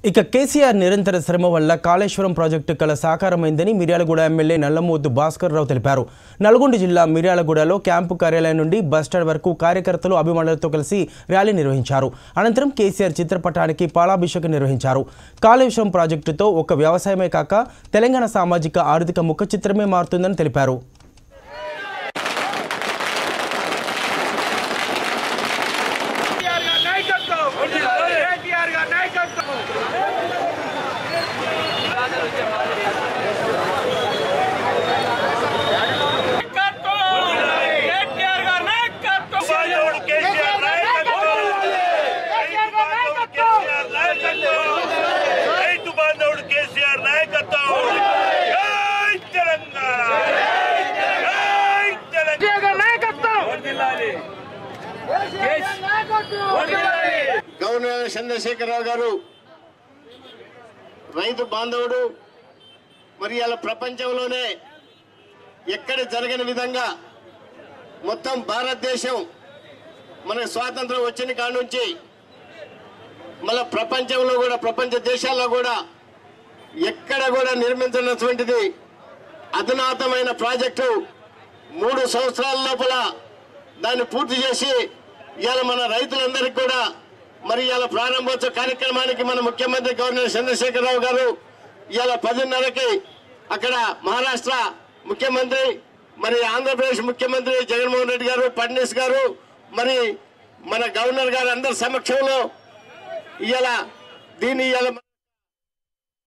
ఇక కేసీఆర్ నిరంతర శ్రమ వల్ల కాళేశ్వరం ప్రాజెక్టు కల సాకారమైందని మిర్యాలగూడ ఎమ్మెల్యే నల్లమోతు భాస్కర్ రావు తెలిపారు నల్గొండ జిల్లా మిర్యాలగూడలో క్యాంపు కార్యాలయం నుండి బస్టాండ్ వరకు కార్యకర్తలు అభిమానులతో కలిసి ర్యాలీ నిర్వహించారు అనంతరం కేసీఆర్ చిత్రపటానికి పాలాభిషేకం నిర్వహించారు కాళేశ్వరం ప్రాజెక్టుతో ఒక వ్యవసాయమే కాక తెలంగాణ సామాజిక ఆర్థిక ముఖ చిత్రమే మారుతుందని తెలిపారు కేటీఆర్ గారి నాయకత్వం కేటీఆర్ గారి నాయకత్వం కేటీఆర్ గారి నాయకత్వం బాంధవుడు కేసీఆర్ నాయకత్వం రైతు బాంధవుడు కేసీఆర్ నాయకత్వం రైతు బాంధవుడు కేసీఆర్ నాయకత్వం జై తెలంగాణ జై తెలంగాణ కేటీఆర్ గారి నాయకత్వం గవర్నర్ చంద్రశేఖరరావు గారు రైతు బాంధవుడు మరి ఇలా ప్రపంచంలోనే ఎక్కడ జరగని విధంగా మొత్తం భారతదేశం మన స్వాతంత్రం వచ్చిన కాడ నుంచి మన ప్రపంచంలో కూడా ప్రపంచ దేశాల్లో కూడా ఎక్కడ కూడా నిర్మించినటువంటిది అధునాతమైన ప్రాజెక్టు మూడు సంవత్సరాల లోపల దాన్ని పూర్తి చేసి ఇవాళ మన రైతులందరికీ కూడా మరి ఇవాళ ప్రారంభోత్సవ కార్యక్రమానికి మన ముఖ్యమంత్రి గవర్నర్ చంద్రశేఖరరావు గారు ఇవాళ పదిన్నరకి అక్కడ మహారాష్ట్ర ముఖ్యమంత్రి మరి ఆంధ్రప్రదేశ్ ముఖ్యమంత్రి జగన్మోహన్ రెడ్డి గారు ఫడ్నీస్ గారు మరి మన గవర్నర్ గారు అందరి సమక్షంలో ఇవాళ దీన్ని ఇవాళ